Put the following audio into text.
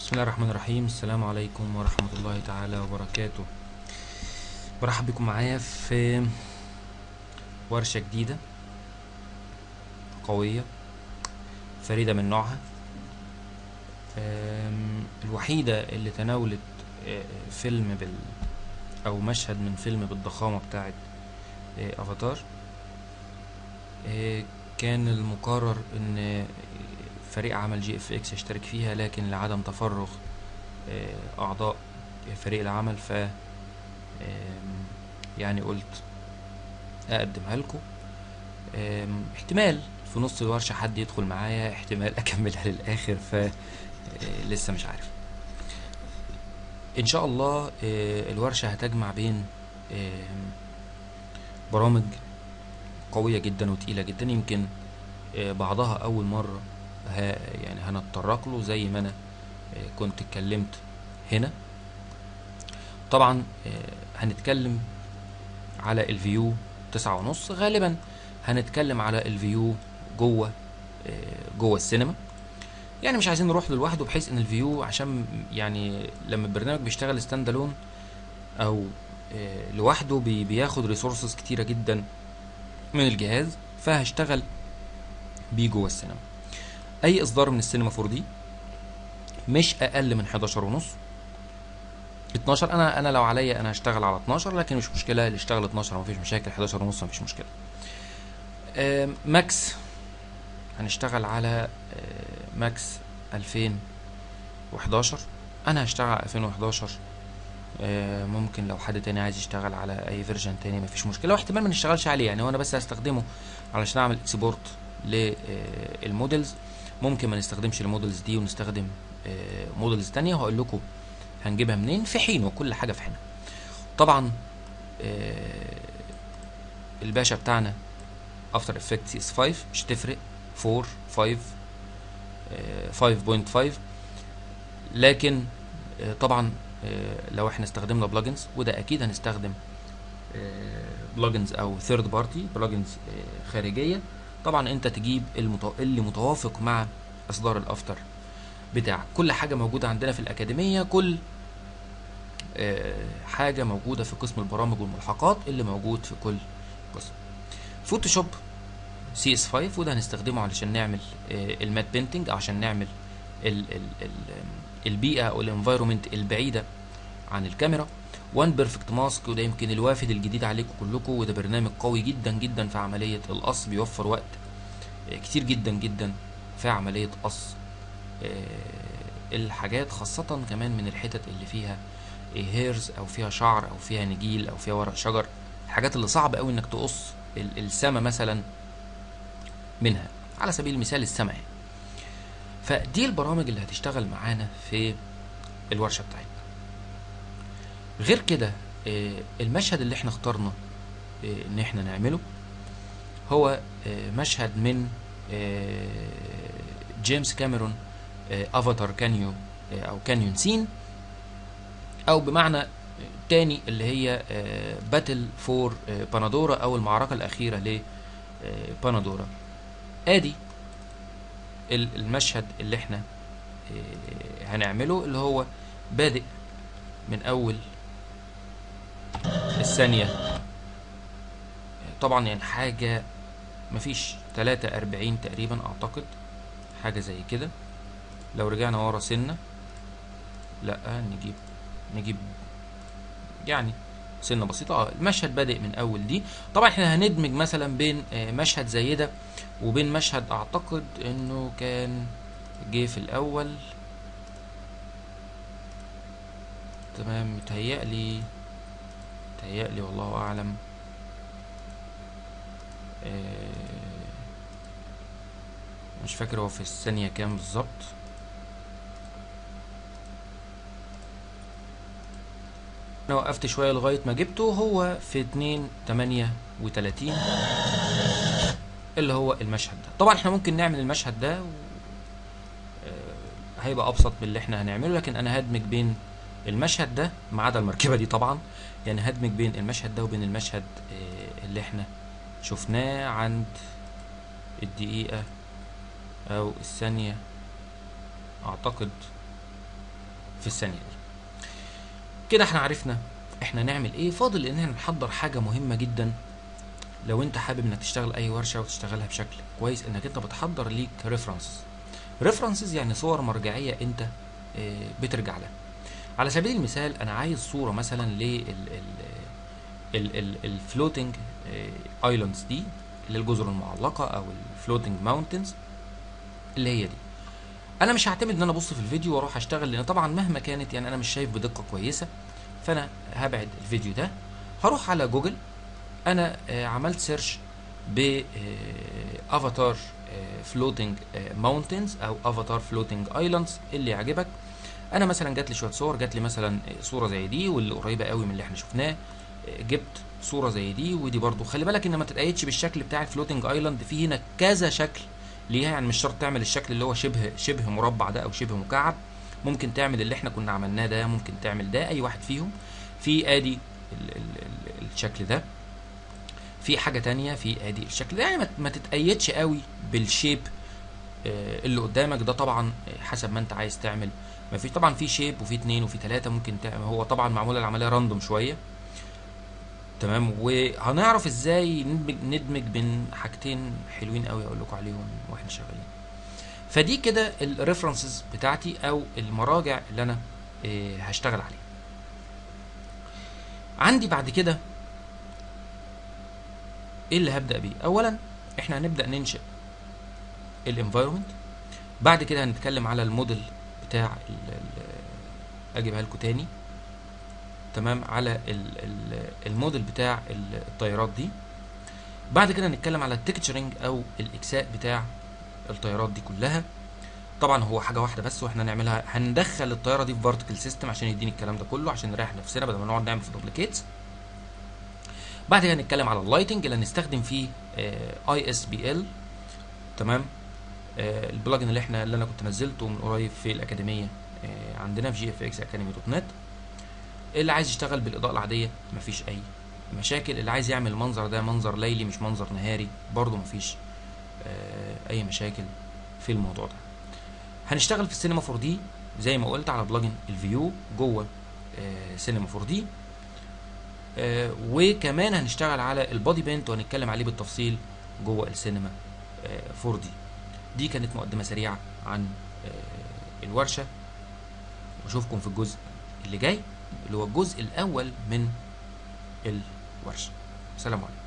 بسم الله الرحمن الرحيم السلام عليكم ورحمة الله تعالى وبركاته برحب بكم معايا في ورشة جديدة قوية فريدة من نوعها أم، الوحيدة اللي تناولت آه، فيلم بال أو مشهد من فيلم بالضخامة بتاعت آه، أفاتار آه، كان المقرر ان فريق عمل جي اف اكس يشترك فيها لكن لعدم تفرغ آه، اعضاء فريق العمل ف آم، يعني قلت اقدمها لكم آم، احتمال في نص الورشة حد يدخل معايا احتمال اكملها للاخر ف آه، لسه مش عارف ان شاء الله آه، الورشة هتجمع بين آم، برامج قوية جدا وتقيلة جدا يمكن آه، بعضها أول مرة ه- يعني هنتطرق له زي ما أنا آه، كنت اتكلمت هنا طبعا آه، هنتكلم على الفيو تسعة ونص غالبا هنتكلم على الفيو جوه آه، جوه السينما يعني مش عايزين نروح له لوحده بحيث ان الفيو عشان يعني لما البرنامج بيشتغل ستاند الون او آه، لوحده بي- بياخد ريسورسز كتيرة جدا من الجهاز فهشتغل بيه جوه السينما اي اصدار من السينما 4 دي مش اقل من 11 ونص 12 انا انا لو عليا انا هشتغل على 12 لكن مش مشكله اللي يشتغل 12 مفيش مشاكل 11 ونص مفيش مشكله آم، ماكس هنشتغل على آه، ماكس 2011 انا هشتغل على 2011 آه، ممكن لو حد تاني عايز يشتغل على اي فيرجن تاني مفيش مشكله واحتمال ما نشتغلش عليه يعني هو انا بس هستخدمه علشان اعمل اكسبورت للمودلز ممكن ما نستخدمش المودلز دي ونستخدم آه، مودلز تانية وهقول لكم هنجيبها منين في حين وكل حاجه في حينها طبعا آه، الباشا بتاعنا افتر افكتس اس 5 مش تفرق 4 5 آه، 5.5 لكن آه، طبعا آه، لو احنا استخدمنا بلجنز وده اكيد هنستخدم بلجنز او ثيرد بارتي بلجنز خارجيه طبعا انت تجيب المتو... اللي متوافق مع اصدار الافتر بتاعك كل حاجه موجوده عندنا في الاكاديميه كل آه، حاجه موجوده في قسم البرامج والملحقات اللي موجود في كل قسم فوتوشوب سي اس 5 وده هنستخدمه علشان نعمل آه، المات بينتنج عشان نعمل ال ال ال البيئه او الانفايرومنت البعيده عن الكاميرا وان بيرفكت ماسك وده يمكن الوافد الجديد عليكم كلكم وده برنامج قوي جدا جدا في عمليه القص بيوفر وقت آه، كتير جدا جدا في عمليه قص آه، الحاجات خاصه كمان من الحتت اللي فيها هيرز او فيها شعر او فيها نجيل او فيها ورق شجر الحاجات اللي صعب قوي انك تقص ال- السما مثلا منها على سبيل المثال السما يعني فدي البرامج اللي هتشتغل معانا في الورشه بتاعتنا غير كده آه، المشهد اللي احنا اخترنا آه، ان احنا نعمله هو آه، مشهد من آه، جيمس كاميرون آه، افاتار كانيو آه، او كانيون سين او بمعنى تاني اللي هي باتل فور بانادورا او المعركه الاخيره لبانادورا ادي ال- المشهد اللي احنا آه، هنعمله اللي هو بادئ من اول الثانية طبعا يعني حاجة مفيش تلاتة أربعين تقريبا أعتقد حاجة زي كده لو رجعنا ورا سنة لأ نجيب نجيب يعني سنة بسيطة اه المشهد بادئ من أول دي طبعا احنا هندمج مثلا بين آه، مشهد زي ده وبين مشهد أعتقد إنه كان جه في الأول تمام متهيألي متهيألي والله أعلم آه، مش فاكر هو في الثانية كام بالظبط أنا وقفت شوية لغاية ما جبته هو في اتنين تمانية وتلاتين اللي هو المشهد ده طبعا احنا ممكن نعمل المشهد ده و... آه، هيبقى أبسط من اللي احنا هنعمله لكن أنا هدمج بين المشهد ده ما عدا المركبة دي طبعا يعني هدمج بين المشهد ده وبين المشهد آه، اللي احنا شفناه عند الدقيقة أو الثانية أعتقد في الثانيه دي كده احنا عرفنا احنا نعمل ايه فاضل ان احنا نحضر حاجه مهمه جدا لو انت حابب انك تشتغل اي ورشه وتشتغلها بشكل كويس انك انت بتحضر ليك ريفرنسز ريفرنسز يعني صور مرجعيه انت اه بترجع لها على سبيل المثال انا عايز صوره مثلا لل الفلوتنج ايلاندز دي اللي الجزر المعلقه او الفلوتنج ماونتنز اللي هي دي انا مش هعتمد ان انا ابص في الفيديو واروح اشتغل لان طبعا مهما كانت يعني انا مش شايف بدقه كويسه فانا هبعد الفيديو ده هروح على جوجل انا آه عملت سيرش ب افاتار فلوتنج ماونتنز او افاتار فلوتنج ايلاندز اللي يعجبك انا مثلا جات لي شويه صور جات لي مثلا صوره زي دي واللي قريبه قوي من اللي احنا شفناه جبت صوره زي دي ودي برضو خلي بالك ان ما تتقيدش بالشكل بتاع الفلوتنج ايلاند في هنا كذا شكل ليها يعني مش شرط تعمل الشكل اللي هو شبه شبه مربع ده او شبه مكعب ممكن تعمل اللي احنا كنا عملناه ده ممكن تعمل ده اي واحد فيهم في ادي ال ال ال الشكل ده في حاجه تانية في ادي الشكل ده يعني ما تتقيدش قوي بالشيب آه اللي قدامك ده طبعا حسب ما انت عايز تعمل ما في طبعا في شيب وفي اتنين وفي تلاتة ممكن تعمل هو طبعا معموله العمليه راندوم شويه تمام وهنعرف ازاي ندمج ندمج بين حاجتين حلوين قوي اقول لكم عليهم واحنا شغالين فدي كده الريفرنسز بتاعتي او المراجع اللي انا إيه هشتغل عليها عندي بعد كده ايه اللي هبدا بيه اولا احنا هنبدا ننشئ الانفايرمنت بعد كده هنتكلم على الموديل بتاع اجيبها لكم تاني تمام على الموديل بتاع الطيارات دي بعد كده هنتكلم على التكتشرنج او الاكساء بتاع الطيارات دي كلها طبعا هو حاجه واحده بس واحنا نعملها هندخل الطياره دي في فيرتيكال سيستم عشان يديني الكلام ده كله عشان نريح نفسنا بدل ما نقعد نعمل في دوبليكيتس بعد كده هنتكلم على اللايتنج اللي هنستخدم فيه اي اس بي ال تمام آه البلجن اللي احنا اللي انا كنت نزلته من قريب في الاكاديميه آه عندنا في جي اف اكس اكاديمي دوت نت اللي عايز يشتغل بالاضاءه العاديه مفيش اي مشاكل اللي عايز يعمل المنظر ده منظر ليلي مش منظر نهاري برضه مفيش آه اي مشاكل في الموضوع ده هنشتغل في السينما 4 دي زي ما قلت على بلجن الفيو جوه آه سينما 4 دي آه وكمان هنشتغل على البادي بينت وهنتكلم عليه بالتفصيل جوه السينما 4 دي دي كانت مقدمه سريعه عن الورشه واشوفكم في الجزء اللي جاي اللي هو الجزء الاول من الورشه سلام عليكم